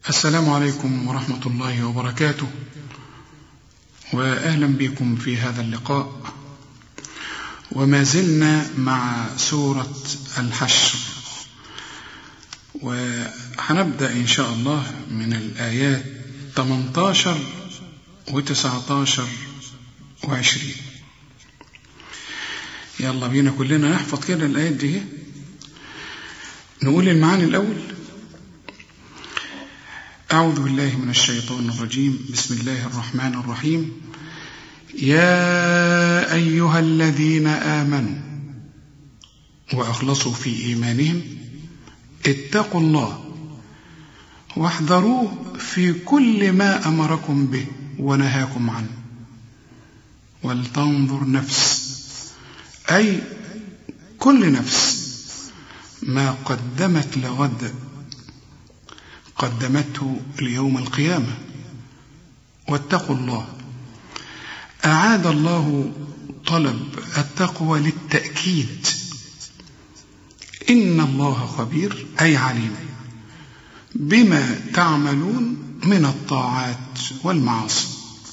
السلام عليكم ورحمة الله وبركاته وأهلا بكم في هذا اللقاء وما زلنا مع سورة الحشر وهنبدأ إن شاء الله من الآيات 18 و19 و20 يلا بينا كلنا نحفظ كده الآيات دي نقول المعاني الأول أعوذ بالله من الشيطان الرجيم بسم الله الرحمن الرحيم يا أيها الذين آمنوا وأخلصوا في إيمانهم اتقوا الله واحذروه في كل ما أمركم به ونهاكم عنه ولتنظر نفس أي كل نفس ما قدمت لغد قدمته ليوم القيامة واتقوا الله أعاد الله طلب التقوى للتأكيد إن الله خبير أي عليم بما تعملون من الطاعات والمعاصي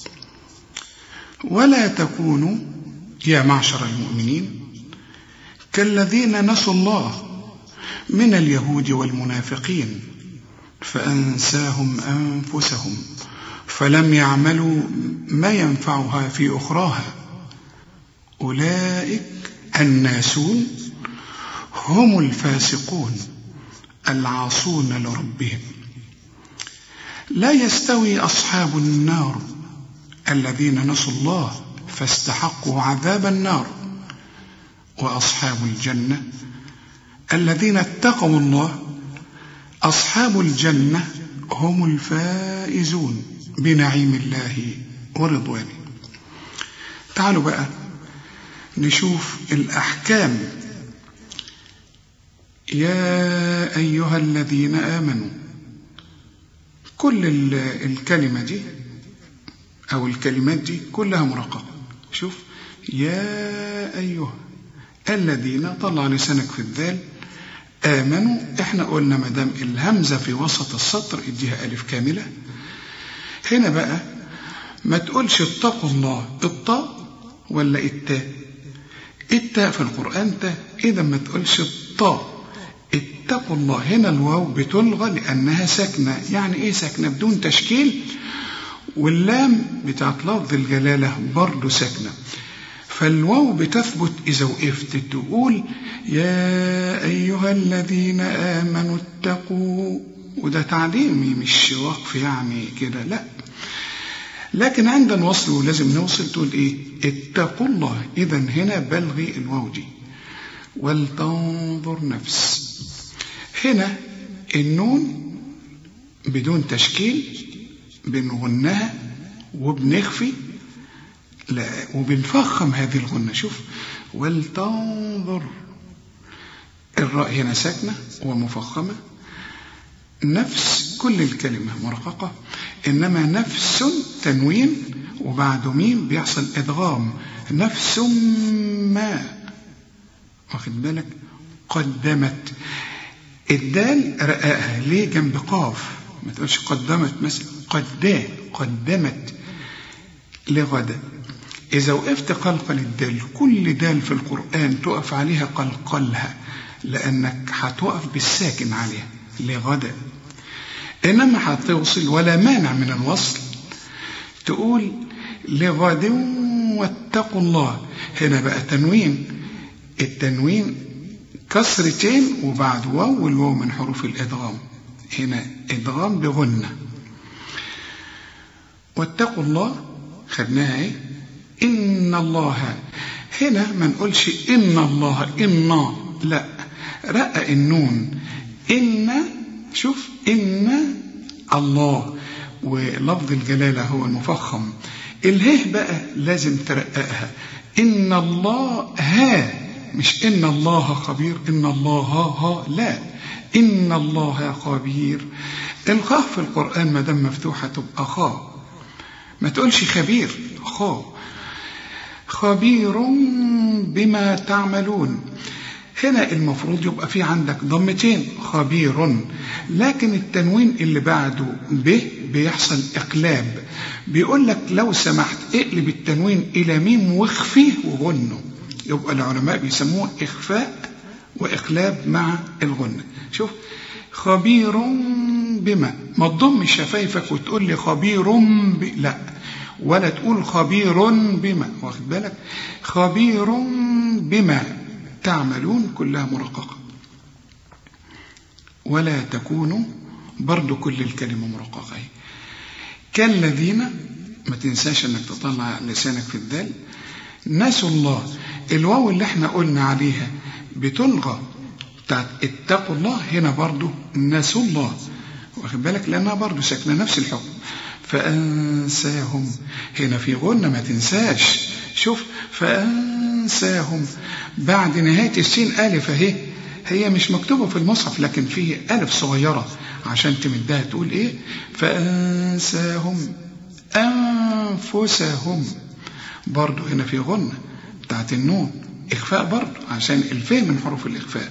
ولا تكونوا يا معشر المؤمنين كالذين نسوا الله من اليهود والمنافقين فأنساهم أنفسهم فلم يعملوا ما ينفعها في أخراها أولئك الناسون هم الفاسقون العاصون لربهم لا يستوي أصحاب النار الذين نسوا الله فاستحقوا عذاب النار وأصحاب الجنة الذين اتقوا الله أصحاب الجنة هم الفائزون بنعيم الله ورضوانه تعالوا بقى نشوف الأحكام يا أيها الذين آمنوا كل الكلمة دي أو الكلمات دي كلها مرققة شوف يا أيها الذين طلع لسانك في الذال آمنوا احنا قلنا ما دام الهمزة في وسط السطر اديها ألف كاملة هنا بقى ما تقولش اتقوا الله الطاء ولا التاء التاء في القرآن تاء إذا ما تقولش الطاء اتقوا الله هنا الواو بتلغى لأنها ساكنة يعني إيه ساكنة بدون تشكيل واللام بتاعت لفظ الجلالة برضه ساكنة فالواو بتثبت إذا وقفت تقول يا أيها الذين آمنوا اتقوا وده تعليمي مش وقف يعني كده لا لكن عند الوصل لازم نوصل تقول ايه اتقوا الله اذا هنا بلغي الواو دي ولتنظر نفس هنا النون بدون تشكيل بنغنها وبنخفي لا وبنفخم هذه الغنة شوف ولتنظر الراء هنا ساكنة ومفخمة نفس كل الكلمة مرققة إنما نفس تنوين وبعد ميم بيحصل إدغام نفس ما واخد بالك قدمت الدال رقاها ليه جنب قاف ما تقولش قدمت مثلا قدا قدمت لغدا إذا وقفت قلقل الدال كل دال في القرآن تقف عليها قلقلها لأنك هتقف بالساكن عليها لغدا إنما هتوصل ولا مانع من الوصل تقول لغد واتقوا الله هنا بقى تنوين التنوين كسرتين وبعد واو والواو من حروف الإدغام هنا إدغام بغنة واتقوا الله خدناها ايه إن الله هنا ما نقولش إن الله إنا لا رقق النون إن شوف إن الله ولفظ الجلالة هو المفخم اله بقى لازم ترققها إن الله ها مش إن الله خبير إن الله ها ها لا إن الله خبير الخاء في القرآن ما دام مفتوحة تبقى خاء ما تقولش خبير خاء خبير بما تعملون هنا المفروض يبقى في عندك ضمتين خبير لكن التنوين اللي بعده ب بيحصل اقلاب بيقول لك لو سمحت اقلب التنوين الى ميم واخفيه وغنه يبقى العلماء بيسموه اخفاء واقلاب مع الغنه شوف خبير بما ما تضمش شفايفك وتقول لي خبير ب... لا ولا تقول خبير بما واخد بالك خبير بما تعملون كلها مرققة ولا تكونوا برضو كل الكلمة مرققة كالذين ما تنساش انك تطلع لسانك في الدال نسوا الله الواو اللي احنا قلنا عليها بتلغى بتاعت اتقوا الله هنا برضو نسوا الله واخد بالك لانها برضو ساكنه نفس الحكم فانساهم هنا في غنة ما تنساش شوف فانساهم بعد نهايه السين الف اهي هي مش مكتوبه في المصحف لكن فيه الف صغيره عشان تمدها تقول ايه فانساهم انفسهم برضو هنا في غنة بتاعت النون اخفاء برضو عشان الفين من حروف الاخفاء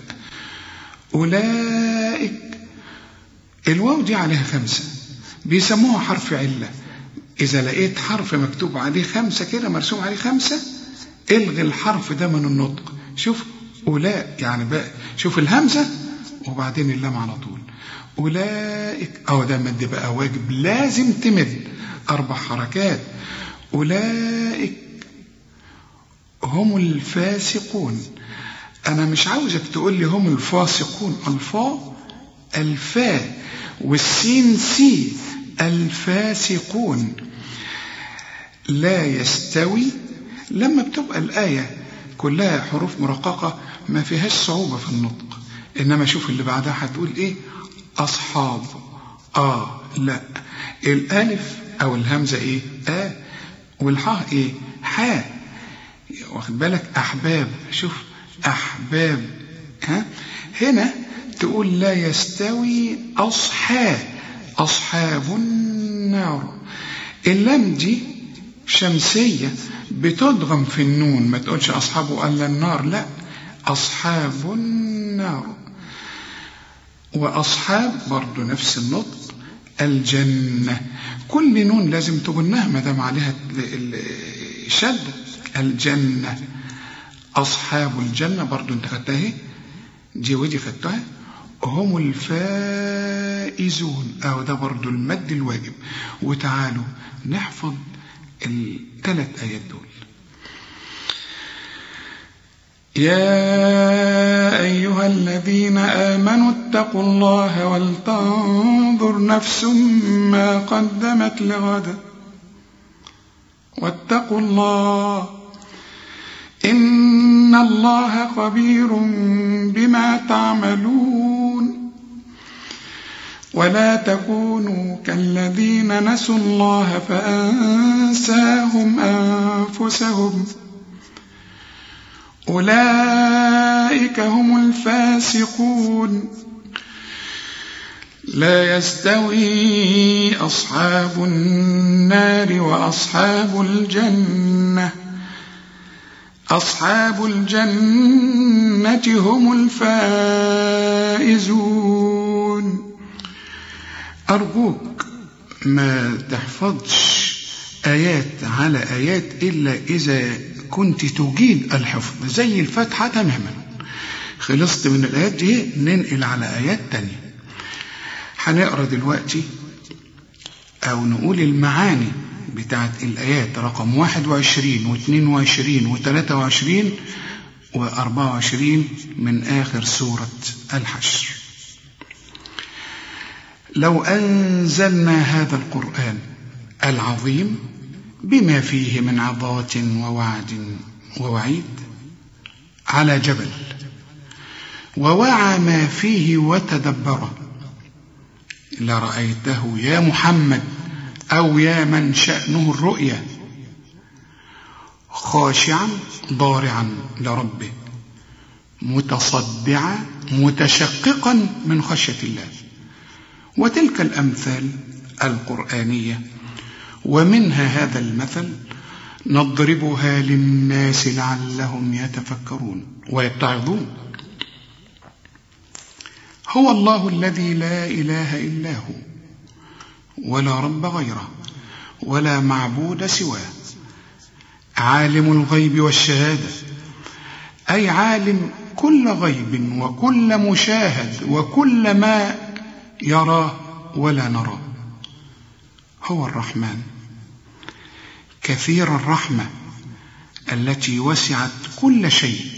أولئك الواو دي عليها خمسة بيسموها حرف علة إذا لقيت حرف مكتوب عليه خمسة كده مرسوم عليه خمسة الغي الحرف ده من النطق شوف أولاء يعني بقى شوف الهمزة وبعدين اللام على طول أولئك أو ده مد بقى واجب لازم تمد أربع حركات أولئك هم الفاسقون أنا مش عاوزك تقول لي هم الفاسقون الفاء الفاء والسين سي الفاسقون لا يستوي لما بتبقى الآية كلها حروف مرققة ما فيهاش صعوبة في النطق إنما شوف اللي بعدها هتقول إيه أصحاب آه لا الألف أو الهمزة إيه آه والحاء إيه حاء واخد بالك أحباب شوف أحباب ها هنا تقول لا يستوي أصحاب أصحاب النار اللام دي شمسية بتدغم في النون ما تقولش أصحابه ألا النار لا أصحاب النار وأصحاب برضو نفس النطق الجنة كل نون لازم تغنها ما دام عليها الشد الجنة أصحاب الجنة برضو انت خدتها اهي دي ودي خدتها هم الفائزون أو ده برضو المد الواجب وتعالوا نحفظ الثلاث آيات دول يا أيها الذين آمنوا اتقوا الله ولتنظر نفس ما قدمت لغد واتقوا الله إن الله خبير بما تعملون ولا تكونوا كالذين نسوا الله فأنساهم أنفسهم أولئك هم الفاسقون لا يستوي أصحاب النار وأصحاب الجنة أصحاب الجنة هم الفائزون أرجوك ما تحفظش آيات على آيات إلا إذا كنت تجيد الحفظ زي الفاتحة تماما خلصت من الآيات دي ننقل على آيات تانية هنقرأ دلوقتي أو نقول المعاني بتاعت الآيات رقم 21 و22 و23 و24 من آخر سورة الحشر لو أنزلنا هذا القرآن العظيم بما فيه من عظات ووعد ووعيد على جبل ووعى ما فيه وتدبره لرأيته يا محمد أو يا من شأنه الرؤية خاشعا ضارعا لربه متصدعا متشققا من خشية الله وتلك الأمثال القرآنية ومنها هذا المثل نضربها للناس لعلهم يتفكرون ويتعظون هو الله الذي لا إله إلا هو ولا رب غيره ولا معبود سواه عالم الغيب والشهادة أي عالم كل غيب وكل مشاهد وكل ما يراه ولا نراه هو الرحمن كثير الرحمة التي وسعت كل شيء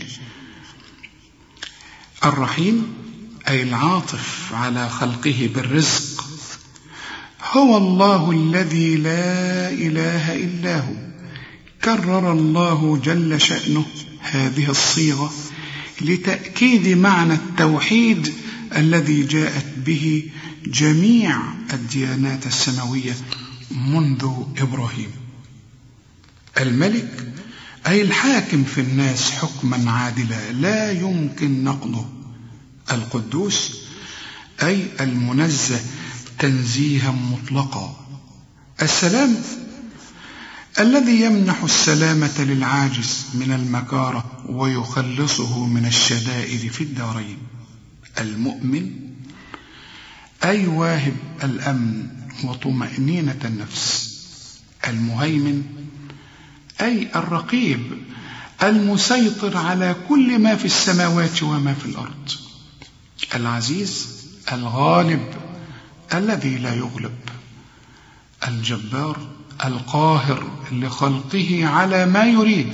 الرحيم أي العاطف على خلقه بالرزق هو الله الذي لا إله إلا هو كرر الله جل شأنه هذه الصيغة لتأكيد معنى التوحيد الذي جاءت به جميع الديانات السماوية منذ إبراهيم الملك أي الحاكم في الناس حكما عادلا لا يمكن نقضه القدوس أي المنزه تنزيها مطلقا السلام الذي يمنح السلامة للعاجز من المكارة ويخلصه من الشدائد في الدارين المؤمن أي واهب الأمن وطمأنينة النفس المهيمن أي الرقيب المسيطر على كل ما في السماوات وما في الأرض العزيز الغالب الذي لا يغلب الجبار القاهر لخلقه على ما يريد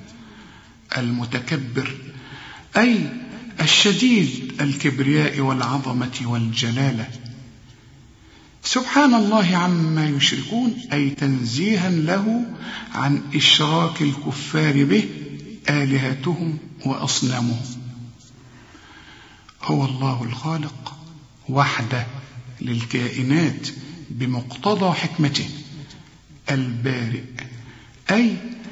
المتكبر أي الشديد الكبرياء والعظمة والجلالة سبحان الله عما يشركون أي تنزيها له عن إشراك الكفار به آلهتهم وأصنامهم هو الله الخالق وحده للكائنات بمقتضى حكمته البارئ أي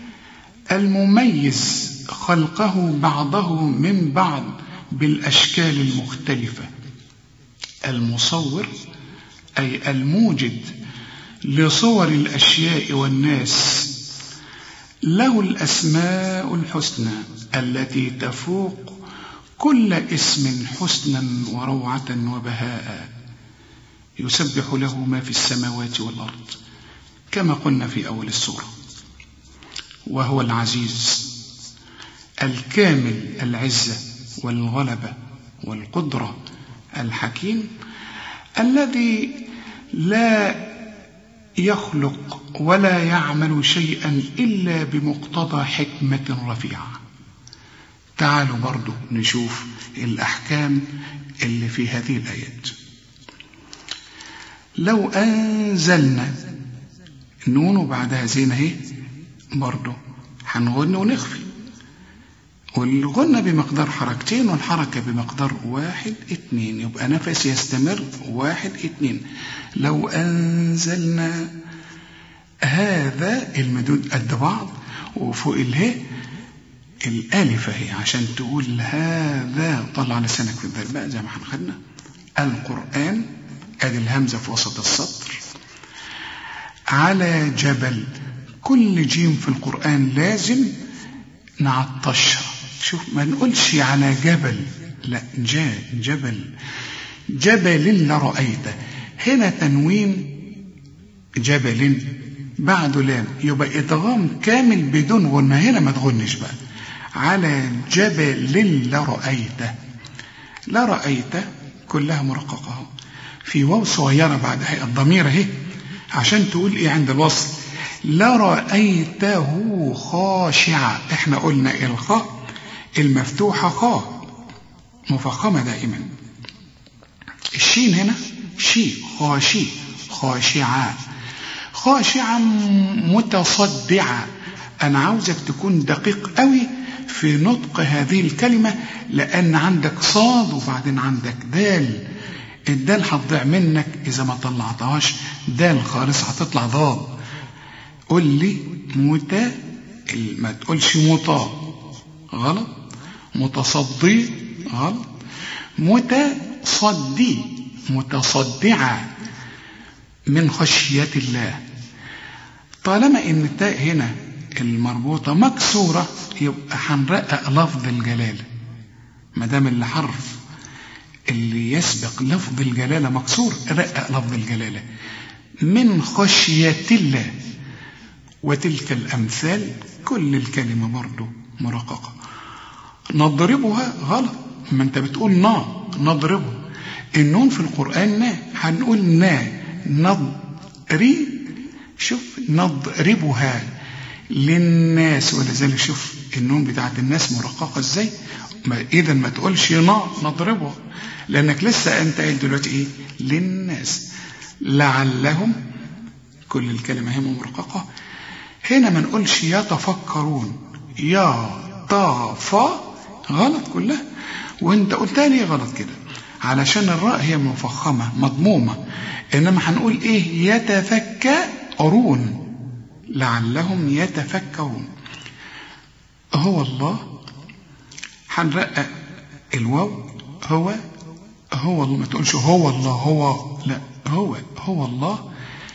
المميز خلقه بعضه من بعض بالأشكال المختلفة المصور أي الموجد لصور الأشياء والناس له الأسماء الحسنى التي تفوق كل اسم حسنا وروعة وبهاء يسبح له ما في السماوات والأرض كما قلنا في أول السورة وهو العزيز الكامل العزة والغلبة والقدرة الحكيم الذي لا يخلق ولا يعمل شيئا إلا بمقتضى حكمة رفيعة تعالوا برضو نشوف الأحكام اللي في هذه الآيات لو أنزلنا نون وبعدها زين اهي برضو هنغن ونخفي والغنة بمقدار حركتين والحركة بمقدار واحد اتنين يبقى نفس يستمر واحد اتنين لو أنزلنا هذا المدود قد بعض وفوق اله الألف اهي عشان تقول هذا طلع لسانك في الذال بقى زي ما احنا خدنا القرآن ادي الهمزة في وسط السطر على جبل كل جيم في القرآن لازم نعطشها شوف ما نقولش على جبل لا جاء جبل جبل لرأيته هنا تنوين جبل بعده لام يبقى ادغام كامل بدون غنة هنا ما تغنش بقى على جبل لرأيته لرأيته كلها مرققة في واو صغيرة بعدها الضمير اهي عشان تقول ايه عند الوصل لرأيته خاشعا احنا قلنا الخاء المفتوحة خاء مفخمة دائما الشين هنا شي خاشي خاشعا خاشعا متصدعا انا عاوزك تكون دقيق قوي في نطق هذه الكلمة لان عندك صاد وبعدين عندك دال الدال هتضيع منك اذا ما طلعتهاش دال خالص هتطلع ضاد قول لي متا ما تقولش مطا غلط متصدي غلط متصدي متصدعة من خشية الله طالما ان التاء هنا المربوطة مكسورة يبقى هنرقق لفظ الجلالة ما دام اللي حرف اللي يسبق لفظ الجلالة مكسور رقق لفظ الجلالة من خشية الله وتلك الأمثال كل الكلمة برضو مرققة نضربها غلط ما انت بتقول نا نضربه النون في القرآن نا هنقول نا نضري شوف نضربها للناس ولذلك شوف النون بتاعت الناس مرققة ازاي اذا ما تقولش نا نضربه لانك لسه انت قايل دلوقتي ايه للناس لعلهم كل الكلمة هي مرققة هنا ما نقولش يتفكرون يا طافا غلط كلها وانت قلتها ليه غلط كده علشان الراء هي مفخمة مضمومة انما هنقول ايه يتفكرون لعلهم يتفكرون هو الله هنرقق الواو هو هو الله ما تقولش هو الله هو لا هو هو الله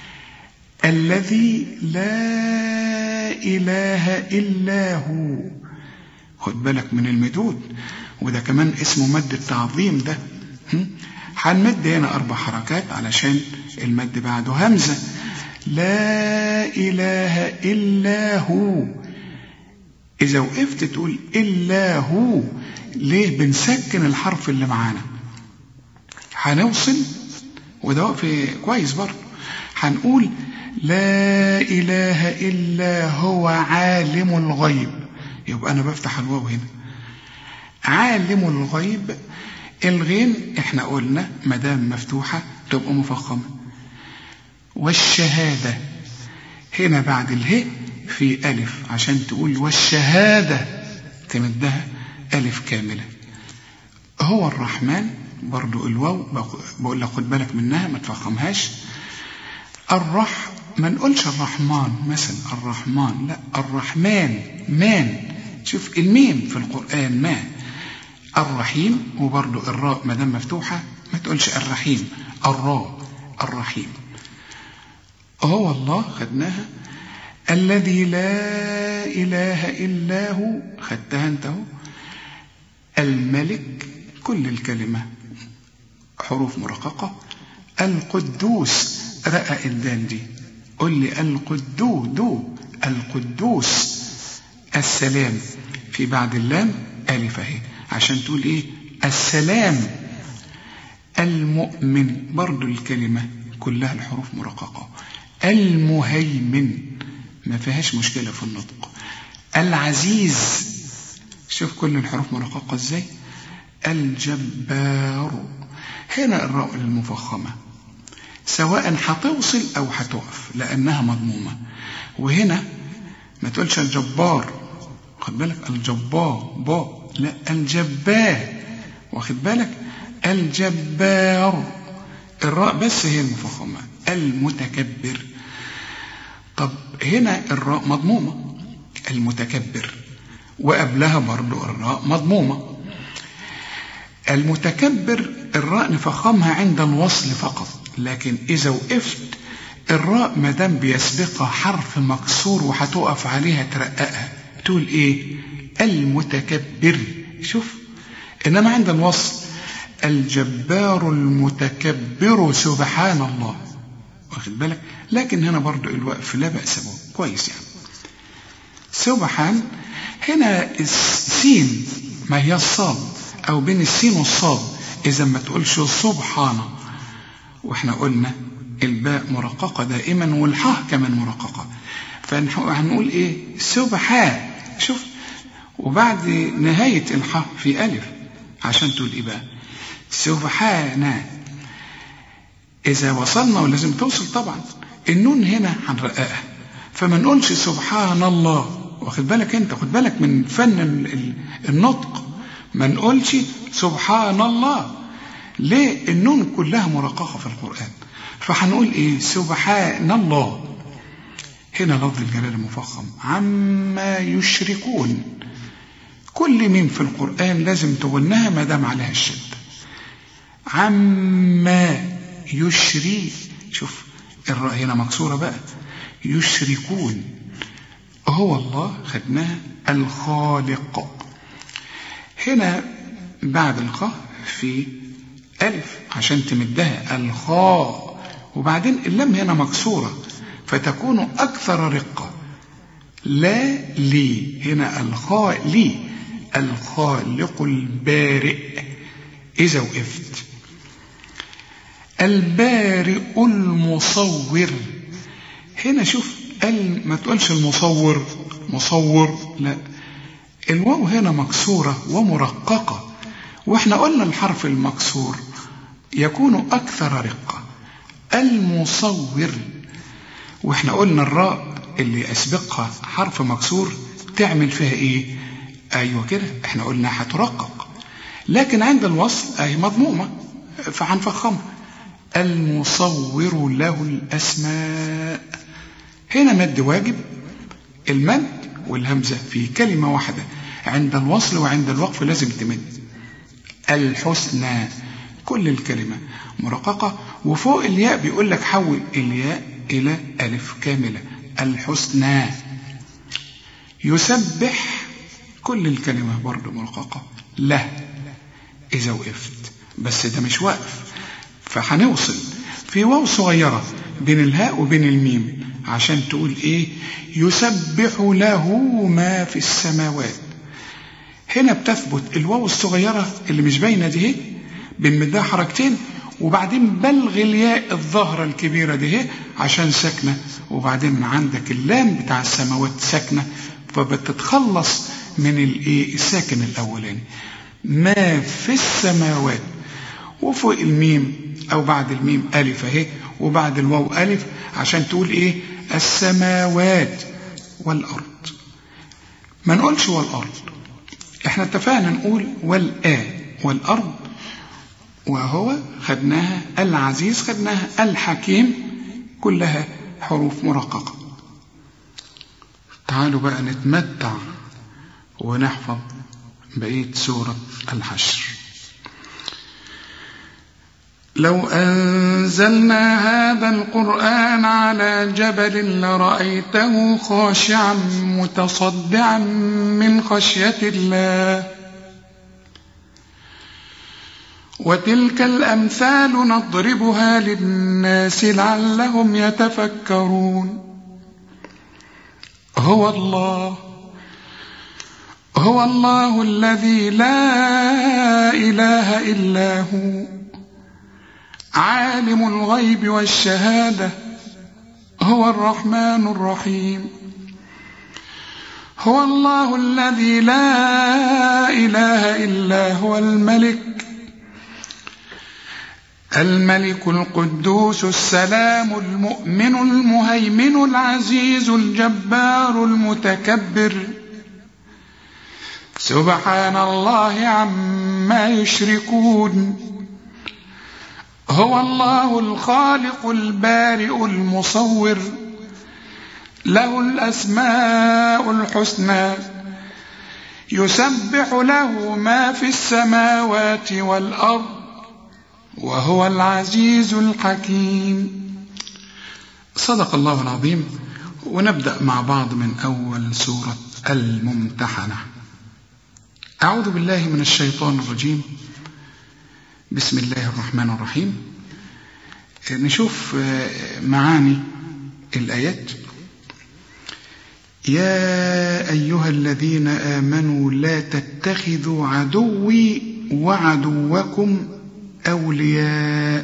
الذي لا إله إلا هو خد بالك من المدود وده كمان اسمه مد التعظيم ده هنمد هنا أربع حركات علشان المد بعده همزة لا إله إلا هو إذا وقفت تقول إلا هو ليه بنسكن الحرف اللي معانا هنوصل وده وقف كويس برضه هنقول لا إله إلا هو عالم الغيب يبقى أنا بفتح الواو هنا عالم الغيب الغين احنا قلنا مدام مفتوحة تبقى مفخمة والشهادة هنا بعد اله في ألف عشان تقول والشهادة تمدها ألف كاملة هو الرحمن برضو الواو بقول لك خد بالك منها ما تفخمهاش الرح ما نقولش الرحمن مثلا الرحمن لا الرحمن مان شوف الميم في القرآن ما الرحيم وبرضو الراء ما دام مفتوحة ما تقولش الرحيم الراء الرحيم هو الله خدناها الذي لا إله إلا هو خدتها انت هو الملك كل الكلمة حروف مرققة القدوس رأى الدال دي قل لي القدو دو القدوس السلام في بعد اللام ألف اهي عشان تقول ايه السلام المؤمن برضو الكلمة كلها الحروف مرققة المهيمن ما فيهاش مشكلة في النطق العزيز شوف كل الحروف مرققة ازاي الجبار هنا الراء المفخمة سواء هتوصل او هتقف لانها مضمومة وهنا ما تقولش الجبار خد بالك الجبار با لا الجبار واخد بالك الجبار الراء بس هي المفخمة المتكبر طب هنا الراء مضمومة المتكبر وقبلها برضو الراء مضمومة المتكبر الراء نفخمها عند الوصل فقط لكن إذا وقفت الراء ما دام بيسبقها حرف مكسور وهتقف عليها ترققها تقول ايه المتكبر شوف انما عند الوصل الجبار المتكبر سبحان الله واخد بالك لكن هنا برضو الوقف لا بأس به كويس يعني سبحان هنا السين ما هي الصاد او بين السين والصاد اذا ما تقولش سبحانه واحنا قلنا الباء مرققة دائما والحاء كمان مرققة فهنقول ايه سبحان شوف وبعد نهاية الحاء في ألف عشان تقول ايه بقى سبحان إذا وصلنا ولازم توصل طبعا النون هنا هنرققها فما نقولش سبحان الله واخد بالك انت خد بالك من فن النطق ما نقولش سبحان الله ليه النون كلها مرققة في القرآن فهنقول ايه سبحان الله هنا لفظ الجلالة مفخم عما يشركون كل ميم في القرآن لازم تغنها ما دام عليها الشدة عما يشري شوف الراء هنا مكسورة بقى يشركون هو الله خدناها الخالق هنا بعد الخاء في ألف عشان تمدها الخاء وبعدين اللام هنا مكسورة فتكون أكثر رقة لا لي هنا الخاء لي الخالق البارئ إذا وقفت البارئ المصور هنا شوف قال ما تقولش المصور مصور لا الواو هنا مكسورة ومرققة واحنا قلنا الحرف المكسور يكون أكثر رقة المصور واحنا قلنا الراء اللي أسبقها حرف مكسور تعمل فيها ايه ايوه كده احنا قلنا هترقق لكن عند الوصل اهي مضمومة فهنفخمها المصور له الأسماء هنا مد واجب المد والهمزة في كلمة واحدة عند الوصل وعند الوقف لازم تمد الحسنى كل الكلمة مرققة وفوق الياء بيقول لك حول الياء إلى ألف كاملة الحسنى يسبح كل الكلمة برضه مرققة له إذا وقفت بس ده مش وقف فهنوصل في واو صغيرة بين الهاء وبين الميم عشان تقول ايه يسبح له ما في السماوات هنا بتثبت الواو الصغيرة اللي مش باينة دي بنمدها حركتين وبعدين بلغ الياء الظاهرة الكبيرة دي عشان ساكنة وبعدين عندك اللام بتاع السماوات ساكنة فبتتخلص من الايه الساكن الاولاني ما في السماوات وفوق الميم او بعد الميم الف اهي وبعد الواو الف عشان تقول ايه السماوات والارض ما نقولش والارض احنا اتفقنا نقول والآ والارض وهو خدناها العزيز خدناها الحكيم كلها حروف مرققة تعالوا بقى نتمتع ونحفظ بقية سورة الحشر لو أنزلنا هذا القرآن على جبل لرأيته خاشعا متصدعا من خشية الله وتلك الأمثال نضربها للناس لعلهم يتفكرون هو الله هو الله الذي لا إله إلا هو عالم الغيب والشهادة هو الرحمن الرحيم هو الله الذي لا إله إلا هو الملك الملك القدوس السلام المؤمن المهيمن العزيز الجبار المتكبر سبحان الله عما يشركون هو الله الخالق البارئ المصور له الأسماء الحسنى يسبح له ما في السماوات والأرض وهو العزيز الحكيم صدق الله العظيم ونبدأ مع بعض من أول سورة الممتحنة أعوذ بالله من الشيطان الرجيم بسم الله الرحمن الرحيم نشوف معاني الآيات يا أيها الذين آمنوا لا تتخذوا عدوي وعدوكم أولياء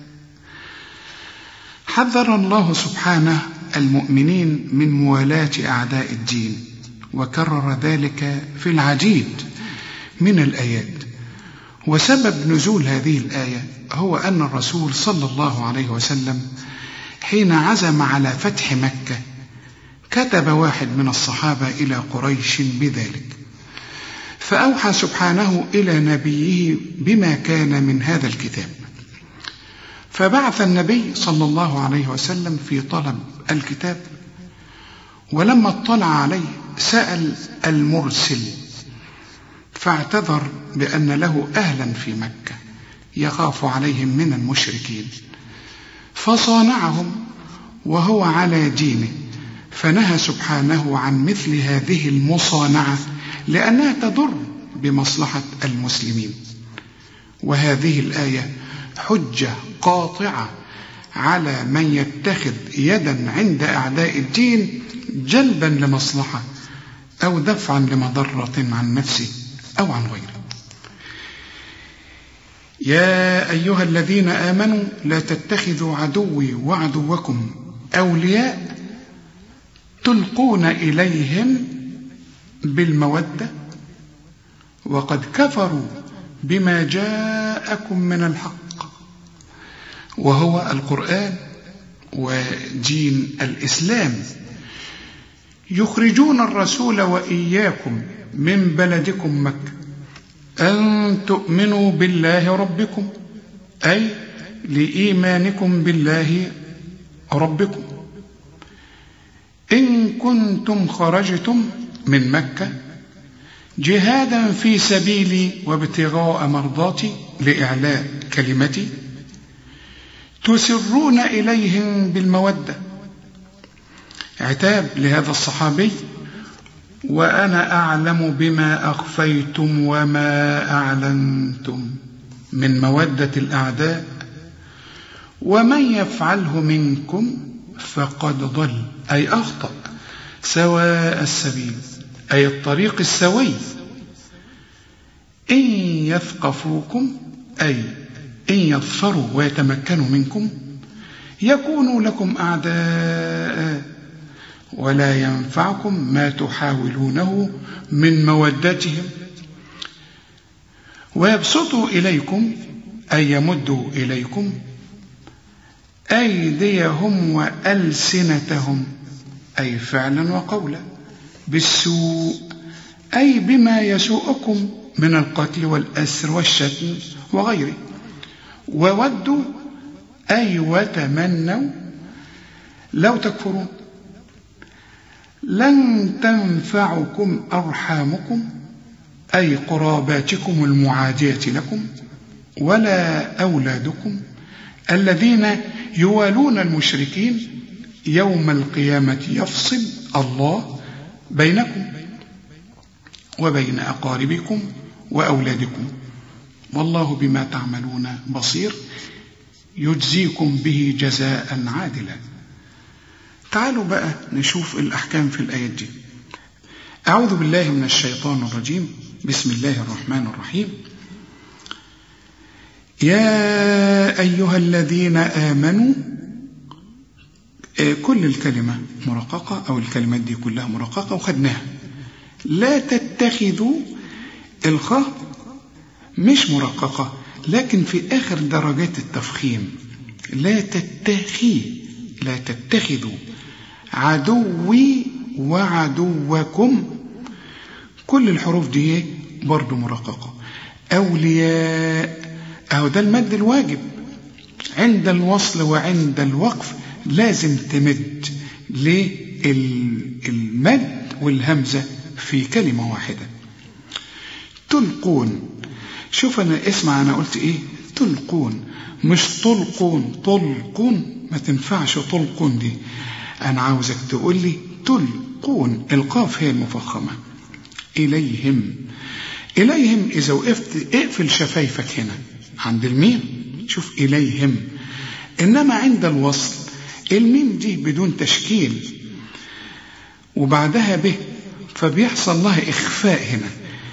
حذر الله سبحانه المؤمنين من موالاة أعداء الدين وكرر ذلك في العديد من الآيات وسبب نزول هذه الآية هو أن الرسول صلى الله عليه وسلم حين عزم على فتح مكة كتب واحد من الصحابة إلى قريش بذلك فأوحى سبحانه إلى نبيه بما كان من هذا الكتاب فبعث النبي صلى الله عليه وسلم في طلب الكتاب ولما اطلع عليه سأل المرسل فاعتذر بأن له أهلا في مكة يخاف عليهم من المشركين فصانعهم وهو على دينه فنهى سبحانه عن مثل هذه المصانعة لأنها تضر بمصلحة المسلمين وهذه الآية حجة قاطعة على من يتخذ يدا عند أعداء الدين جلبا لمصلحة أو دفعا لمضرة عن نفسه أو عن غيره يا أيها الذين آمنوا لا تتخذوا عدوي وعدوكم أولياء تلقون إليهم بالمودة وقد كفروا بما جاءكم من الحق وهو القرآن ودين الإسلام يخرجون الرسول وإياكم من بلدكم مكة أن تؤمنوا بالله ربكم أي لإيمانكم بالله ربكم إن كنتم خرجتم من مكة جهادا في سبيلي وابتغاء مرضاتي لإعلاء كلمتي تسرون إليهم بالمودة عتاب لهذا الصحابي وأنا أعلم بما أخفيتم وما أعلنتم من مودة الأعداء ومن يفعله منكم فقد ضل أي أخطأ سواء السبيل أي الطريق السوي إن يثقفوكم أي إن يظفروا ويتمكنوا منكم يكونوا لكم أعداء ولا ينفعكم ما تحاولونه من مودتهم ويبسطوا إليكم أي يمدوا إليكم أيديهم وألسنتهم أي فعلا وقولا بالسوء أي بما يسوءكم من القتل والأسر والشتم وغيره وودوا أي وتمنوا لو تكفرون لن تنفعكم أرحامكم أي قراباتكم المعادية لكم ولا أولادكم الذين يوالون المشركين يوم القيامة يفصل الله بينكم وبين أقاربكم وأولادكم والله بما تعملون بصير يجزيكم به جزاء عادلا تعالوا بقى نشوف الأحكام في الآيات دي أعوذ بالله من الشيطان الرجيم بسم الله الرحمن الرحيم يا أيها الذين آمنوا كل الكلمة مرققة أو الكلمات دي كلها مرققة وخدناها لا تتخذوا الخاء مش مرققة لكن في آخر درجات التفخيم لا تتخي لا تتخذوا عدوي وعدوكم كل الحروف دي برضو مرققة أولياء أو ده المد الواجب عند الوصل وعند الوقف لازم تمد للمد والهمزة في كلمة واحدة تلقون شوف أنا اسمع أنا قلت إيه تلقون مش طلقون طلقون ما تنفعش طلقون دي أنا عاوزك تقول لي تلقون القاف هي المفخمة إليهم إليهم إذا وقفت اقفل شفايفك هنا عند الميم شوف إليهم إنما عند الوصل الميم دي بدون تشكيل وبعدها به فبيحصل لها إخفاء هنا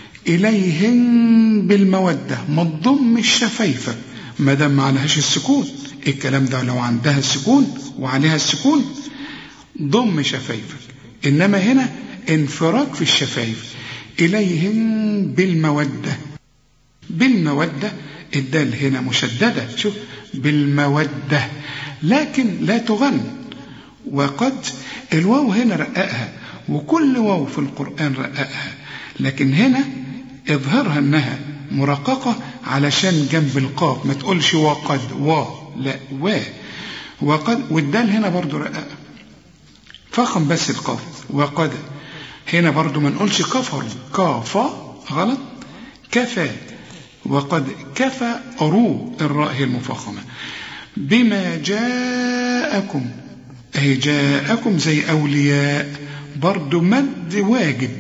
إليهم بالمودة ما تضمش شفايفك ما دام ما عليهاش السكون الكلام ده لو عندها السكون وعليها السكون ضم شفايفك إنما هنا انفراج في الشفايف إليهم بالمودة بالمودة الدال هنا مشددة شوف بالمودة لكن لا تغن وقد الواو هنا رققها وكل واو في القرآن رققها لكن هنا اظهرها انها مرققة علشان جنب القاف ما تقولش وقد و لا و وقد والدال هنا برضو رققها فخم بس القاف وقد هنا برضو ما نقولش كفر كافا غلط كفى وقد كفى رو الراء هي المفخمة بما جاءكم أي جاءكم زي أولياء برضو مد واجب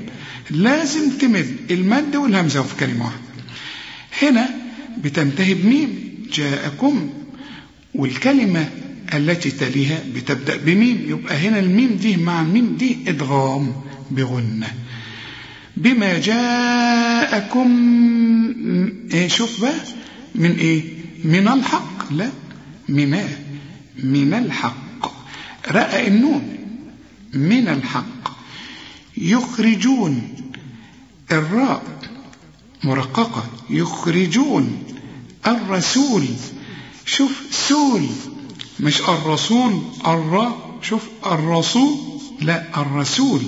لازم تمد المد والهمزة في كلمة واحدة هنا بتنتهي بميم جاءكم والكلمة التي تليها بتبدأ بميم يبقى هنا الميم دي مع الميم دي إدغام بغنة بما جاءكم إيه شوف بقى من إيه من الحق لا من من الحق رأى النون من الحق يخرجون الراء مرققة يخرجون الرسول شوف سول مش الرسول الراء شوف الرسول لا الرسول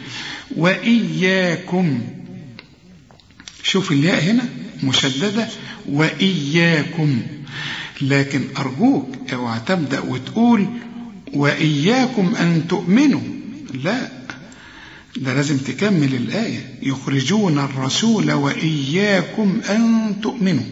وإياكم شوف الياء هنا مشددة وإياكم لكن أرجوك اوعى تبدأ وتقول وإياكم أن تؤمنوا لا ده لازم تكمل الآية يخرجون الرسول وإياكم أن تؤمنوا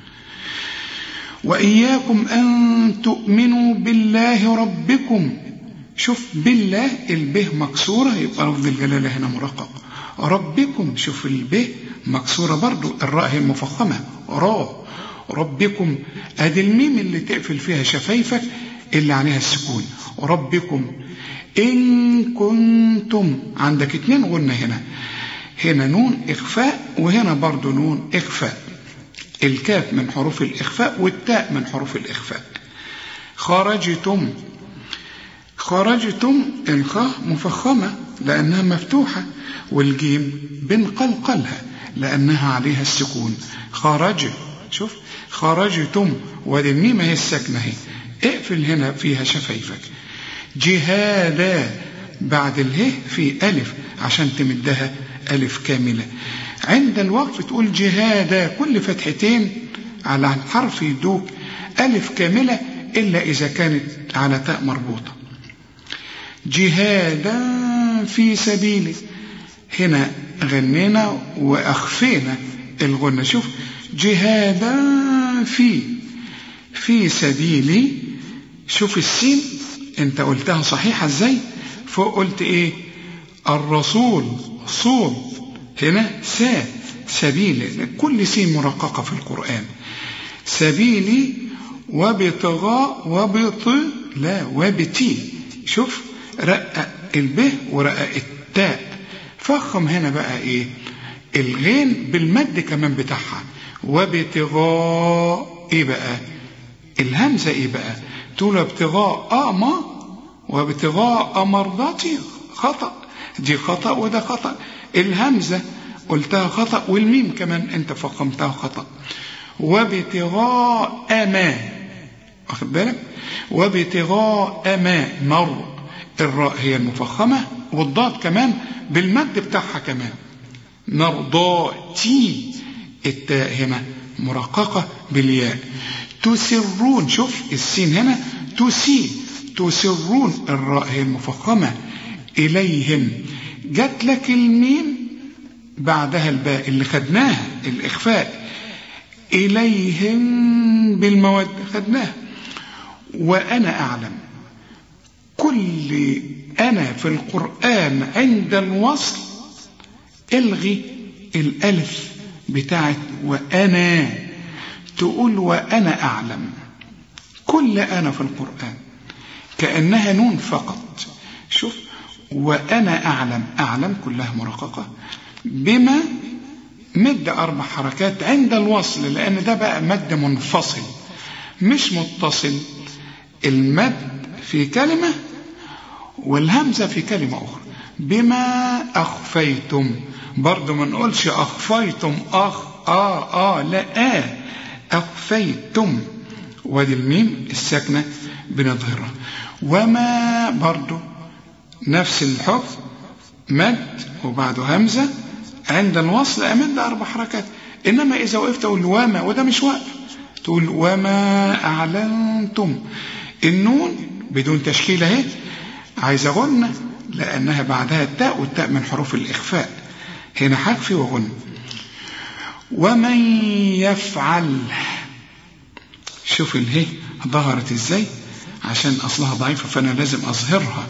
وإياكم أن تؤمنوا بالله ربكم شوف بالله البه مكسورة يبقى لفظ الجلالة هنا مرقق ربكم شوف البه مكسورة برضو الراء هي المفخمة را ربكم ادي الميم اللي تقفل فيها شفايفك اللي عليها السكون ربكم إن كنتم عندك اتنين غنة هنا هنا نون إخفاء وهنا برضو نون إخفاء الكاف من حروف الإخفاء والتاء من حروف الإخفاء خرجتم خرجتم الخاء مفخمة لأنها مفتوحة والجيم بنقلقلها لأنها عليها السكون خرج شوف خرجتم وادي الميم هي الساكنة هي اقفل هنا فيها شفايفك جهادا بعد اله في ألف عشان تمدها ألف كاملة عند الوقف تقول جهادا كل فتحتين على الحرف يدوك ألف كاملة إلا إذا كانت على تاء مربوطة جهادا في سبيله هنا غنينا وأخفينا الغنى شوف جهادا في في سبيلي شوف السين انت قلتها صحيحة ازاي فوق قلت ايه الرسول صول هنا سا سبيل كل سين مرققة في القرآن سبيلي وبطغاء وبط لا وبتي شوف رقق الب ورقق التاء فخم هنا بقى ايه الغين بالمد كمان بتاعها وابتغاء ايه بقى الهمزة ايه بقى تقول ابتغاء اما وابتغاء مرضاتي خطأ دي خطأ وده خطأ الهمزة قلتها خطأ والميم كمان انت فخمتها خطأ وابتغاء ما واخد بالك وابتغاء ما مر الراء هي المفخمة والضاد كمان بالمد بتاعها كمان مرضاتي التاء هنا مرققة بالياء تسرون شوف السين هنا تسي تسرون الراء هي المفخمة إليهم جات لك الميم بعدها الباء اللي خدناها الإخفاء إليهم بالمود خدناها وأنا أعلم كل أنا في القرآن عند الوصل الغي الألف بتاعت وأنا تقول وأنا أعلم كل أنا في القرآن كأنها نون فقط شوف وأنا أعلم أعلم كلها مرققة بما مد أربع حركات عند الوصل لأن ده بقى مد منفصل مش متصل المد في كلمة والهمزة في كلمة أخرى بما أخفيتم برضو ما نقولش أخفيتم أخ آه آه لا آه أخفيتم وادي الميم الساكنة بنظهرها وما برضو نفس الحكم مد وبعده همزة عند الوصل أمد أربع حركات إنما إذا وقفت أقول وما وده مش وقف تقول وما أعلنتم النون بدون تشكيل اهي عايزة غنة لأنها بعدها التاء والتاء من حروف الإخفاء هنا حرف وغنة ومن يفعل شوف الهي ظهرت ازاي عشان أصلها ضعيفة فأنا لازم أظهرها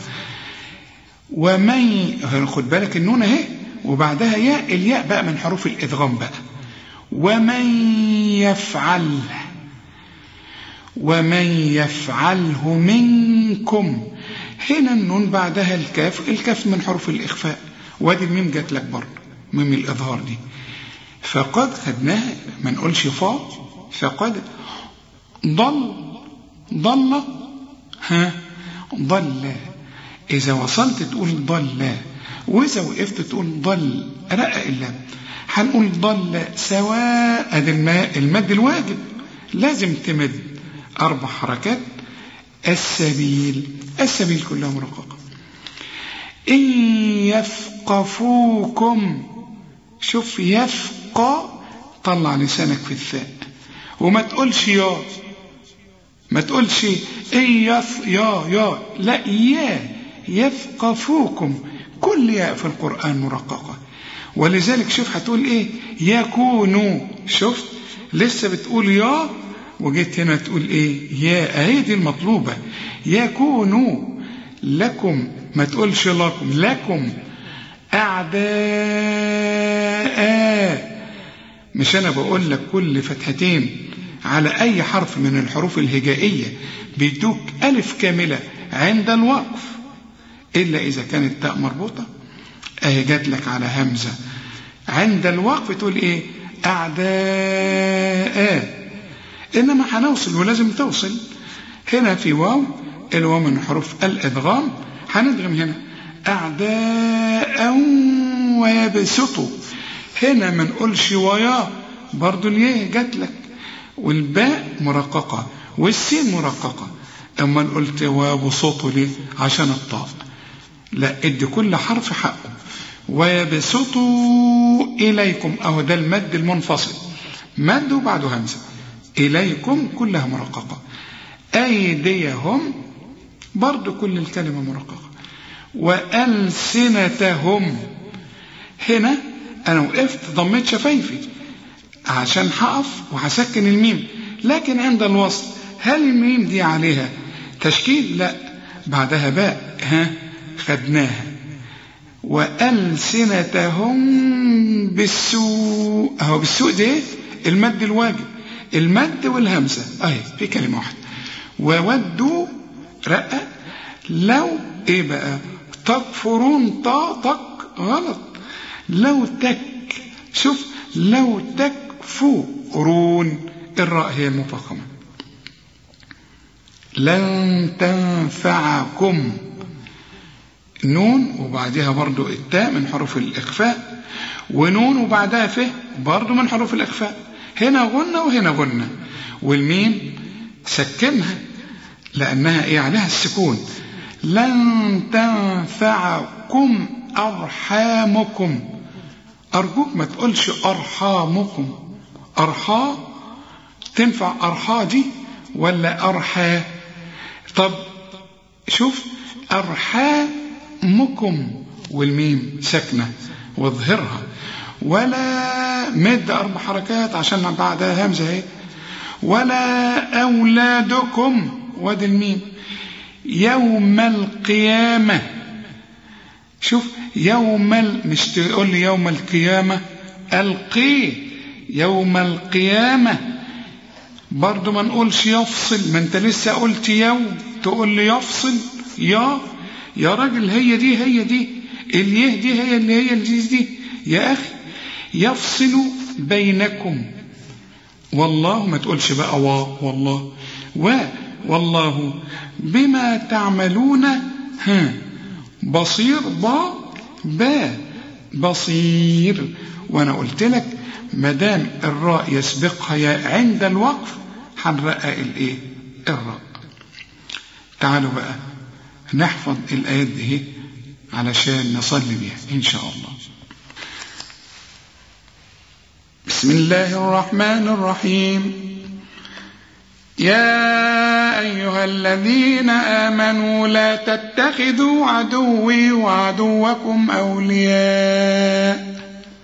ومن خد بالك النون اهي وبعدها ياء الياء بقى من حروف الإدغام بقى ومن يفعل ومن يفعله منكم هنا النون بعدها الكاف الكاف من حروف الإخفاء وادي الميم جات لك برضه ميم الإظهار دي فقد خدناها ما نقولش فا فقد ضل ضل ها ضل إذا وصلت تقول ضل وإذا وقفت تقول ضل رقق اللام هنقول ضل سواء ادي الماء المد الواجب لازم تمد أربع حركات السبيل السبيل كلها مرققة إن يثقفوكم شوف يفقى طلع لسانك في الثاء وما تقولش يا ما تقولش إن يف يا يا لا يا يثقفوكم كل ياء في القرآن مرققة ولذلك شوف هتقول ايه يكونوا شفت لسه بتقول يا وجيت هنا تقول ايه يا اهي دي المطلوبة يكونوا لكم ما تقولش لكم لكم أعداء مش أنا بقول لك كل فتحتين على أي حرف من الحروف الهجائية بيدوك ألف كاملة عند الوقف إلا إذا كانت تاء مربوطة أهي جات لك على همزة عند الوقف تقول إيه أعداء إنما هنوصل ولازم توصل هنا في واو الواو من حروف الإدغام هندغم هنا أعداء ويبسطوا هنا ما نقولش ويا برضو الياء جات لك والباء مرققة والسين مرققة أما قلت ويبسطوا ليه عشان الطاء لا ادي كل حرف حقه ويبسطوا إليكم أهو ده المد المنفصل مد وبعده همزة إليكم كلها مرققة أيديهم برضو كل الكلمة مرققة وألسنتهم هنا أنا وقفت ضميت شفايفي عشان هقف وهسكن الميم لكن عند الوصل هل الميم دي عليها تشكيل لا بعدها باء ها خدناها وألسنتهم بالسوء أهو بالسوء ده المد الواجب المد والهمزة أهي في كلمة واحدة وودوا رقة لو إيه بقى تكفرون طاطك غلط لو تك شوف لو تكفرون الراء هي المفخمة لن تنفعكم نون وبعدها برضو التاء من حروف الإخفاء ونون وبعدها ف برضو من حروف الإخفاء هنا غنة وهنا غنة والميم سكنها لأنها إيه عليها السكون لن تنفعكم أرحامكم أرجوك ما تقولش أرحامكم أرحا تنفع أرحا دي ولا أرحا طب شوف أرحامكم والميم ساكنة واظهرها ولا مد أربع حركات عشان بعدها همزة اهي ولا أولادكم وادي الميم يوم القيامة شوف يوم ال... مش تقول لي يوم القيامة القي يوم القيامة برضو ما نقولش يفصل ما انت لسه قلت يوم تقول لي يفصل يا يا راجل هي دي هي دي اليه دي هي اللي هي الجيز دي يا أخي يفصل بينكم والله ما تقولش بقى وا والله و والله بما تعملون ها بصير با با بصير وانا قلت لك ما دام الراء يسبقها يا عند الوقف هنرقق الايه الراء تعالوا بقى نحفظ الايات دي علشان نصلي بيها ان شاء الله بسم الله الرحمن الرحيم يا أيها الذين آمنوا لا تتخذوا عدوي وعدوكم أولياء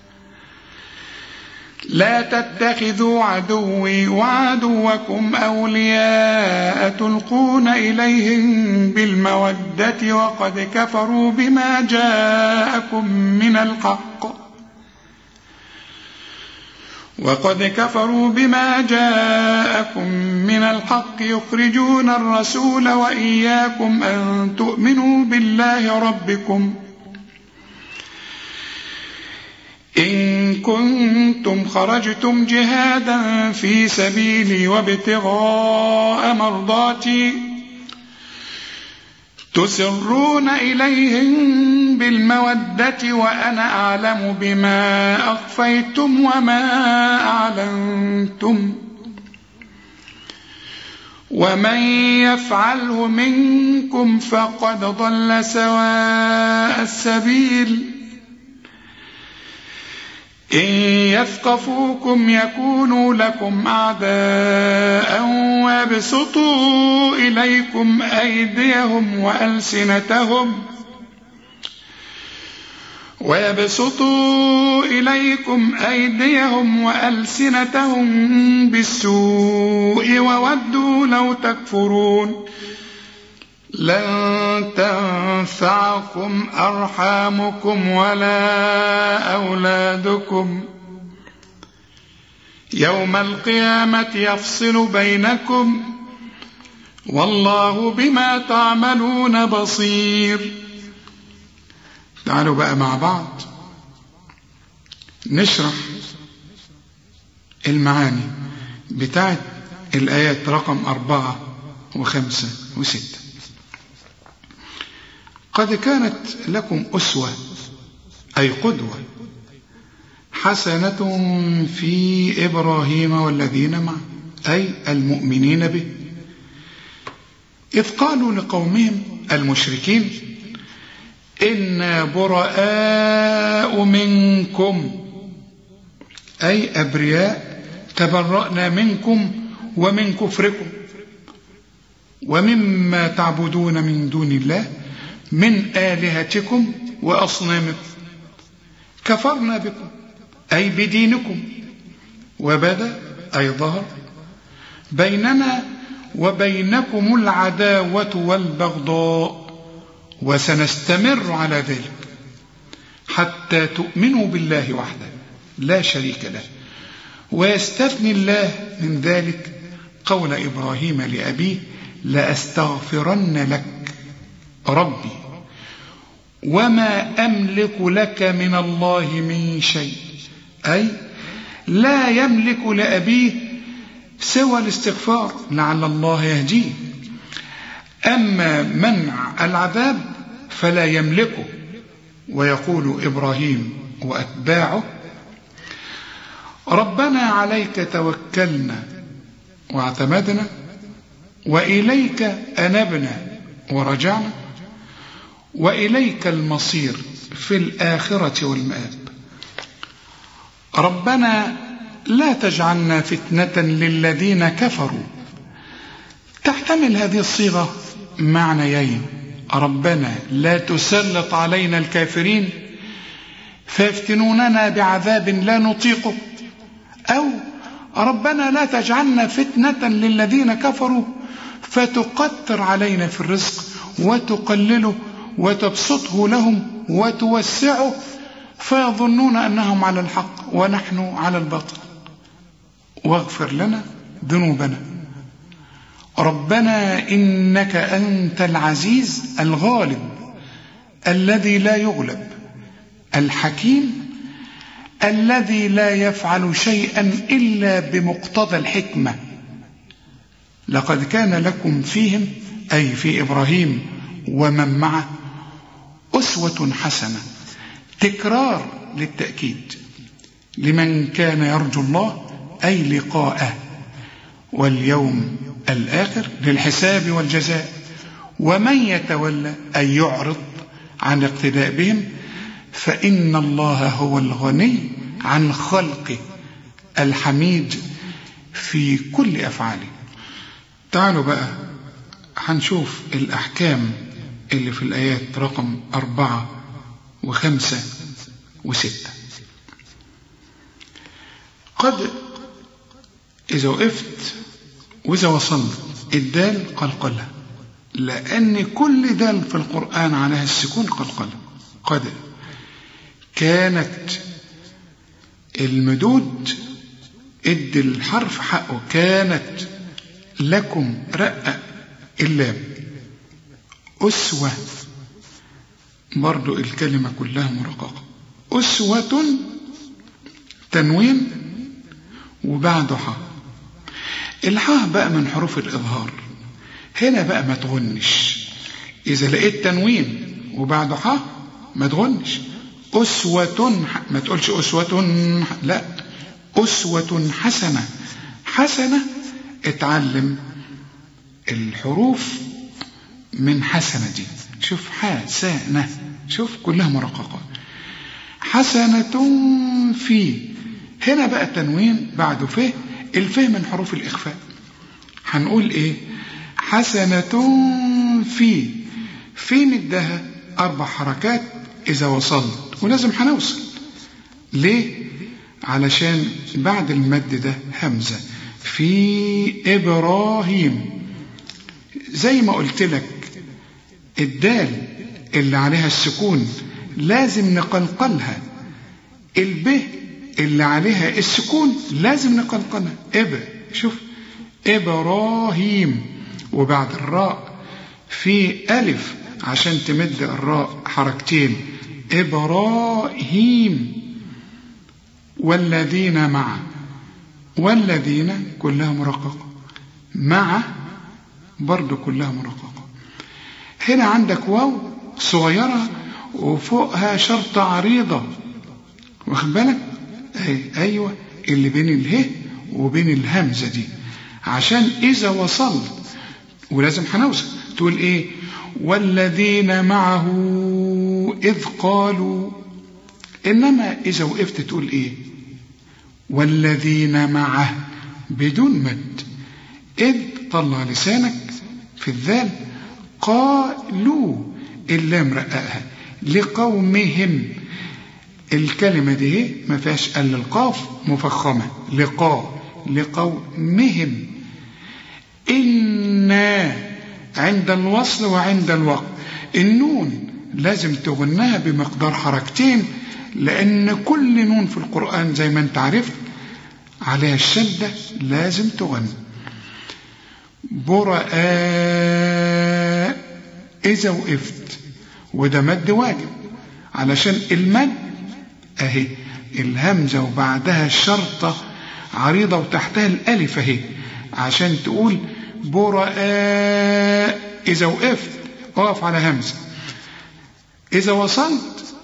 لا تتخذوا عدوي وعدوكم أولياء تلقون إليهم بالمودة وقد كفروا بما جاءكم من الحق وقد كفروا بما جاءكم من الحق يخرجون الرسول وإياكم أن تؤمنوا بالله ربكم إن كنتم خرجتم جهادا في سبيلي وابتغاء مرضاتي تسرون إليهم بالمودة وأنا أعلم بما أخفيتم وما أعلنتم ومن يفعله منكم فقد ضل سواء السبيل إن يثقفوكم يكونوا لكم أعداء ويبسطوا إليكم أيديهم وألسنتهم ويبسطوا إليكم أيديهم وألسنتهم بالسوء وودوا لو تكفرون لن تنفعكم أرحامكم ولا أولادكم يوم القيامة يفصل بينكم والله بما تعملون بصير تعالوا بقى مع بعض نشرح المعاني بتاعت الآيات رقم أربعة وخمسة وستة قد كانت لكم أسوة أي قدوة حسنة في إبراهيم والذين معه أي المؤمنين به إذ قالوا لقومهم المشركين إنا براء منكم أي أبرياء تبرأنا منكم ومن كفركم ومما تعبدون من دون الله من آلهتكم وأصنامكم كفرنا بكم أي بدينكم وبدا أي ظهر بيننا وبينكم العداوة والبغضاء وسنستمر على ذلك حتى تؤمنوا بالله وحده لا شريك له ويستثني الله من ذلك قول إبراهيم لأبيه لأستغفرن لك ربي وما أملك لك من الله من شيء أي لا يملك لأبيه سوى الاستغفار لعل الله يهديه أما منع العذاب فلا يملكه ويقول إبراهيم وأتباعه ربنا عليك توكلنا واعتمدنا وإليك أنبنا ورجعنا وإليك المصير في الآخرة والمآب ربنا لا تجعلنا فتنة للذين كفروا تحتمل هذه الصيغة معنيين ربنا لا تسلط علينا الكافرين فيفتنوننا بعذاب لا نطيقه أو ربنا لا تجعلنا فتنة للذين كفروا فتقتر علينا في الرزق وتقلله وتبسطه لهم وتوسعه فيظنون أنهم على الحق ونحن على الباطل واغفر لنا ذنوبنا ربنا إنك أنت العزيز الغالب الذي لا يغلب الحكيم الذي لا يفعل شيئا إلا بمقتضى الحكمة لقد كان لكم فيهم أي في إبراهيم ومن معه أسوة حسنة تكرار للتأكيد لمن كان يرجو الله أي لقاءه واليوم الآخر للحساب والجزاء ومن يتولى أي يعرض عن اقتداء بهم فإن الله هو الغني عن خلقه الحميد في كل أفعاله تعالوا بقى هنشوف الأحكام اللي في الآيات رقم أربعة وخمسة وستة قد إذا وقفت وإذا وصلت الدال قلقلة لأن كل دال في القرآن عليها السكون قلقلة قد كانت المدود ادي الحرف حقه كانت لكم رقق اللام أسوة برضو الكلمة كلها مرققة أسوة تنوين وبعده حاء الحاء بقى من حروف الإظهار هنا بقى ما تغنش إذا لقيت تنوين وبعده حاء ما تغنش أسوة ما تقولش أسوة لا أسوة حسنة حسنة اتعلم الحروف من حسنة دي شوف حسنة شوف كلها مرققة حسنة في هنا بقى التنوين بعده فه الفه من حروف الإخفاء هنقول إيه حسنة في في مدها أربع حركات إذا وصلت ولازم هنوصل ليه علشان بعد المد ده همزة في إبراهيم زي ما قلت لك الدال اللي عليها السكون لازم نقلقلها الب اللي عليها السكون لازم نقلقلها إب شوف إبراهيم وبعد الراء في ألف عشان تمد الراء حركتين إبراهيم والذين معه والذين كلها مرققة مع برضو كلها مرققة هنا عندك واو صغيرة وفوقها شرطة عريضة واخد بالك أي أيوة اللي بين اله وبين الهمزة دي عشان إذا وصلت ولازم هنوصل تقول إيه والذين معه إذ قالوا إنما إذا وقفت تقول إيه والذين معه بدون مد إذ طلع لسانك في الذال قالوا اللام رققها لقومهم الكلمة دي ما فيهاش الا القاف مفخمة لقاء لقومهم إنا عند الوصل وعند الوقت النون لازم تغنها بمقدار حركتين لأن كل نون في القرآن زي ما انت عرفت عليها الشدة لازم تغني براء إذا وقفت وده مد واجب علشان المد أهي الهمزة وبعدها الشرطة عريضة وتحتها الألف أهي عشان تقول براء إذا وقفت اقف على همزة إذا وصلت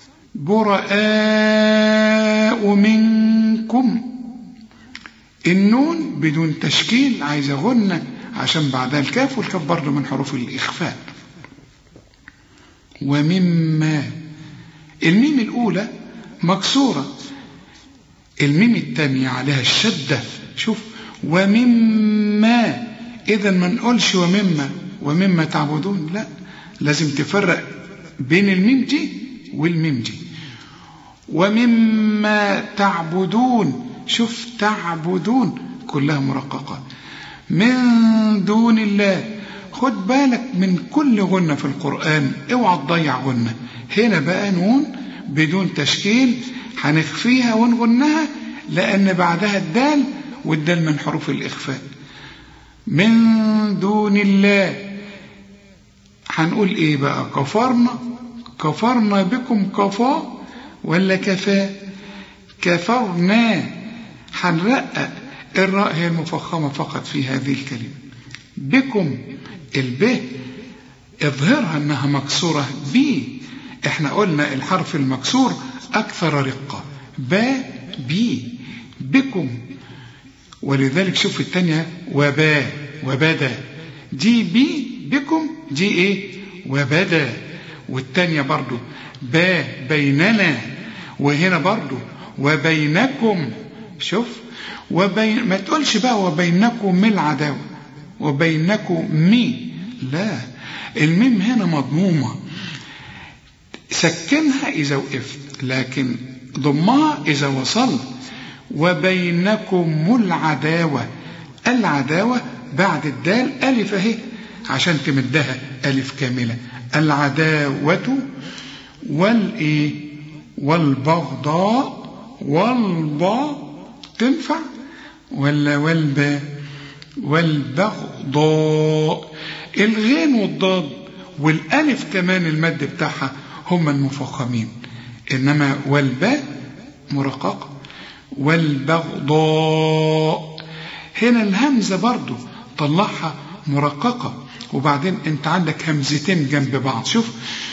براء منكم النون بدون تشكيل عايزة غنة عشان بعدها الكاف والكاف برضه من حروف الإخفاء ومما الميم الأولى مكسورة الميم الثانية عليها الشدة شوف ومما إذا ما نقولش ومما ومما تعبدون لا لازم تفرق بين الميم دي والميم دي ومما تعبدون شوف تعبدون كلها مرققة من دون الله خد بالك من كل غنة في القرآن اوعى تضيع غنة هنا بقى نون بدون تشكيل هنخفيها ونغنها لأن بعدها الدال والدال من حروف الإخفاء من دون الله هنقول ايه بقى كفرنا كفرنا بكم كفا ولا كفا كفرنا هنرقق الراء هي المفخمة فقط في هذه الكلمة بكم الب اظهرها انها مكسورة بي احنا قلنا الحرف المكسور اكثر رقة با بي بكم ولذلك شوف الثانية وبا وبدا دي بي بكم دي ايه وبدا والثانية برضو با بيننا وهنا برضو وبينكم شوف وبين ما تقولش بقى وبينكم العداوة وبينكم مي لا الميم هنا مضمومة سكنها إذا وقفت لكن ضمها إذا وصلت وبينكم العداوة العداوة بعد الدال ألف أهي عشان تمدها ألف كاملة العداوة والإيه والبغضاء والباء تنفع ولا والباء والبغضاء الغين والضاد والالف كمان المد بتاعها هم المفخمين انما والباء مرققه والبغضاء هنا الهمزه برضو طلعها مرققه وبعدين انت عندك همزتين جنب بعض شوف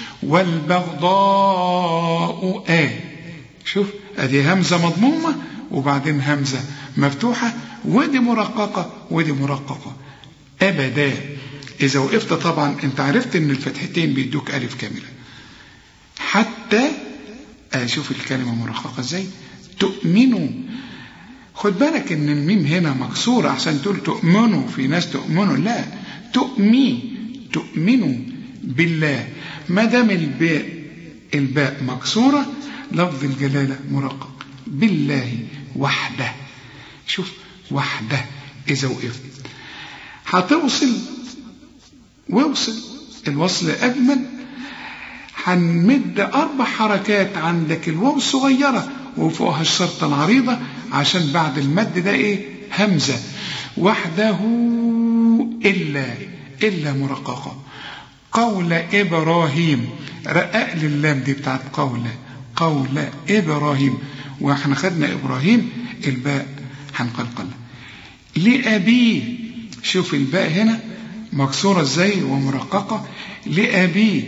والبغضاء آ شوف ادي همزه مضمومه وبعدين همزه مفتوحه ودي مرققه ودي مرققه ابدا اذا وقفت طبعا انت عرفت ان الفتحتين بيدوك الف كامله حتى اشوف الكلمه مرققه ازاي تؤمنوا خد بالك ان الميم هنا مكسوره عشان تقول تؤمنوا في ناس تؤمنوا لا تؤمي تؤمنوا بالله ما دام الباء الباء مكسوره لفظ الجلاله مرقق بالله وحده شوف وحده اذا وقفت هتوصل واوصل الوصل اجمل هنمد اربع حركات عندك الواو الصغيره وفوقها الشرطه العريضه عشان بعد المد ده ايه همزه وحده الا الا مرققه قول ابراهيم رقق لي اللام دي بتاعت قول قول ابراهيم واحنا خدنا ابراهيم الباء هنقلقلها لابيه شوف الباء هنا مكسوره ازاي ومرققه لابيه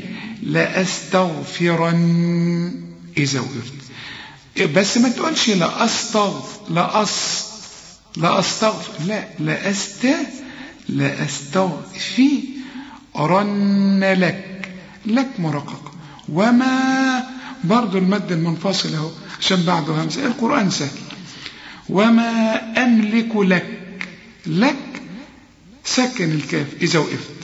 لاستغفرن اذا وقفت بس ما تقولش لا استغفر لا أص لا استغفر لا لا است لا استغفرن لك لك مرقق وما برضو المد المنفصل اهو عشان بعده همزه القران سهل وما املك لك لك سكن الكاف اذا وقفت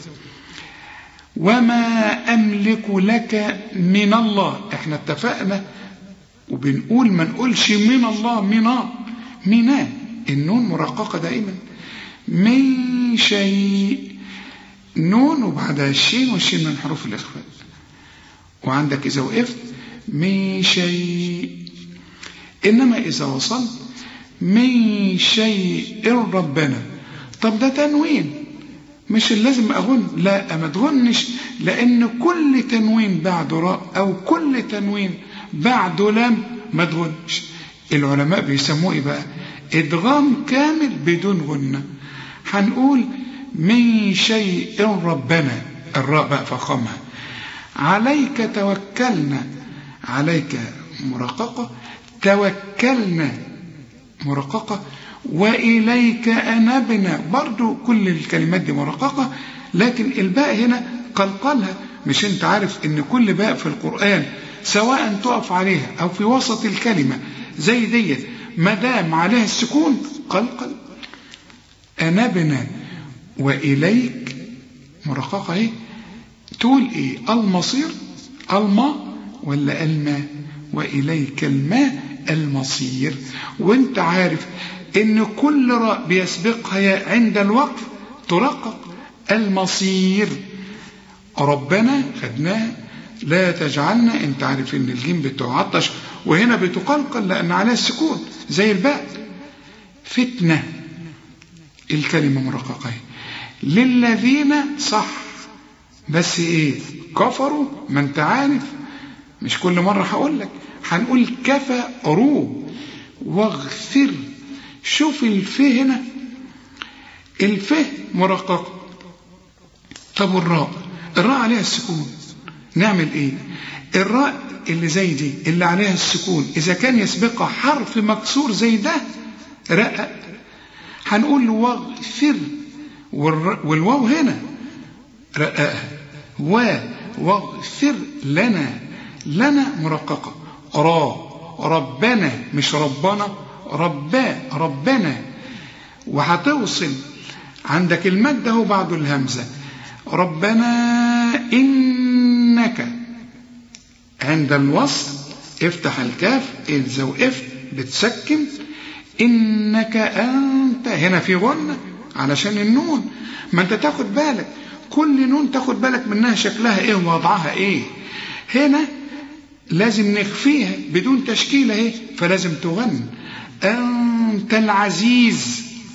وما املك لك من الله احنا اتفقنا وبنقول ما نقولش من الله منا منا النون مرققة دائما من شيء نون وبعدها الشين والشين من حروف الإخفاء وعندك إذا وقفت من شيء إنما إذا وصلت من شيء ربنا طب ده تنوين مش لازم أغن لا ما تغنش لأن كل تنوين بعد راء أو كل تنوين بعد لام ما تغنش العلماء بيسموه ايه بقى ادغام كامل بدون غنة هنقول من شيء ربنا الراء بقى فخمها عليك توكلنا عليك مرققة توكلنا مرققة وإليك أنبنا برضو كل الكلمات دي مرققة لكن الباء هنا قلقلها مش انت عارف ان كل باء في القرآن سواء تقف عليها او في وسط الكلمة زي ديت ما دام عليها السكون قلقل أنبنا وإليك مرققة اهي تقول ايه المصير الماء ولا الماء وإليك الماء المصير وانت عارف ان كل راء بيسبقها يا عند الوقف ترقق المصير ربنا خدناها لا تجعلنا انت عارف ان الجيم بتعطش وهنا بتقلقل لان عليها السكون زي الباء فتنة الكلمة مرققة للذين صح بس ايه كفروا ما انت عارف مش كل مرة هقول لك هنقول كفروا واغفر شوف الفه هنا الفه مرققة طب والراء الراء عليها السكون نعمل ايه الراء اللي زي دي اللي عليها السكون اذا كان يسبقها حرف مكسور زي ده رقق هنقول واغفر والواو هنا رققها و واغفر لنا لنا مرققة را ربنا مش ربنا ربا ربنا وهتوصل عندك المد اهو بعده الهمزة ربنا إنك عند الوصل افتح الكاف إذا وقفت بتسكن إنك أنت هنا في غنة علشان النون ما أنت تاخد بالك كل نون تاخد بالك منها شكلها إيه ووضعها إيه هنا لازم نخفيها بدون تشكيل اهي فلازم تغن أنت العزيز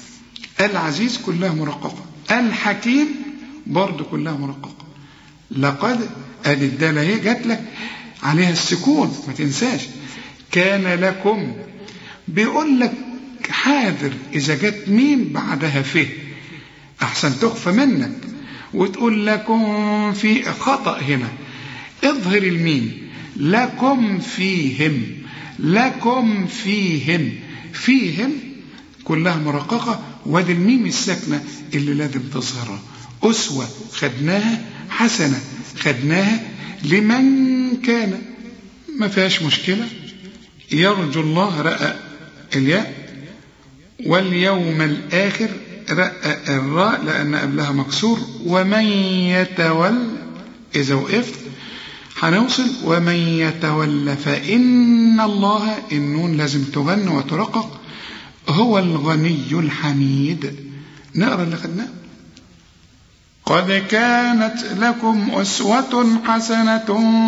العزيز كلها مرققة الحكيم برضه كلها مرققة لقد ادي الدالة هي جات لك عليها السكون ما تنساش كان لكم بيقول لك حاذر إذا جت مين بعدها فيه أحسن تخفى منك وتقول لكم في خطأ هنا اظهر الميم لكم فيهم لكم فيهم فيهم كلها مرققة وادي الميم الساكنة اللي لازم تظهرها أسوة خدناها حسنة خدناها لمن كان ما فيهاش مشكلة يرجو الله رأى الياء واليوم الآخر رأى الراء لأن قبلها مكسور ومن يتول إذا وقفت هنوصل ومن يتول فإن الله النون لازم تغن وترقق هو الغني الحميد نقرأ اللي خدناه قد كانت لكم أسوة حسنة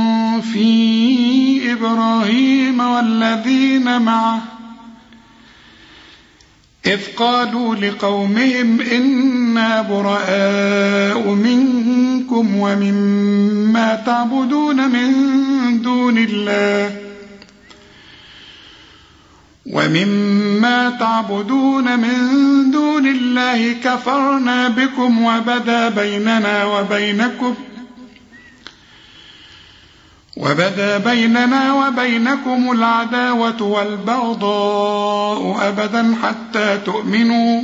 في إبراهيم والذين معه إذ قالوا لقومهم إنا براء منكم ومما تعبدون من دون الله ومما تعبدون من دون الله كفرنا بكم وبدا بيننا وبينكم وبدا بيننا وبينكم العداوة والبغضاء أبدا حتى تؤمنوا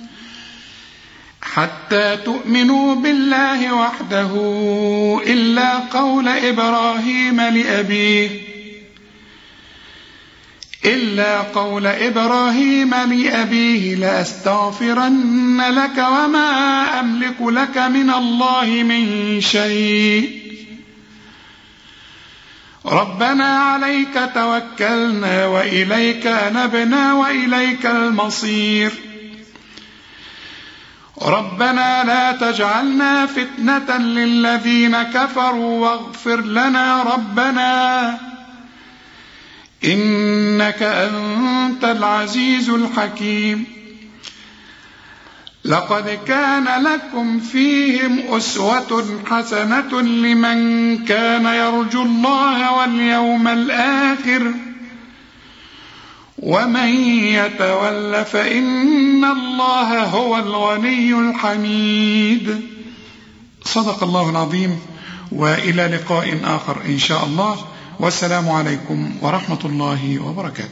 حتى تؤمنوا بالله وحده إلا قول إبراهيم لأبيه إلا قول إبراهيم لأبيه لأستغفرن لك وما أملك لك من الله من شيء ربنا عليك توكلنا وإليك نبنا وإليك المصير ربنا لا تجعلنا فتنة للذين كفروا واغفر لنا ربنا إنك أنت العزيز الحكيم لقد كان لكم فيهم أسوة حسنة لمن كان يرجو الله واليوم الآخر ومن يتول فإن الله هو الغني الحميد صدق الله العظيم وإلى لقاء آخر إن شاء الله والسلام عليكم ورحمة الله وبركاته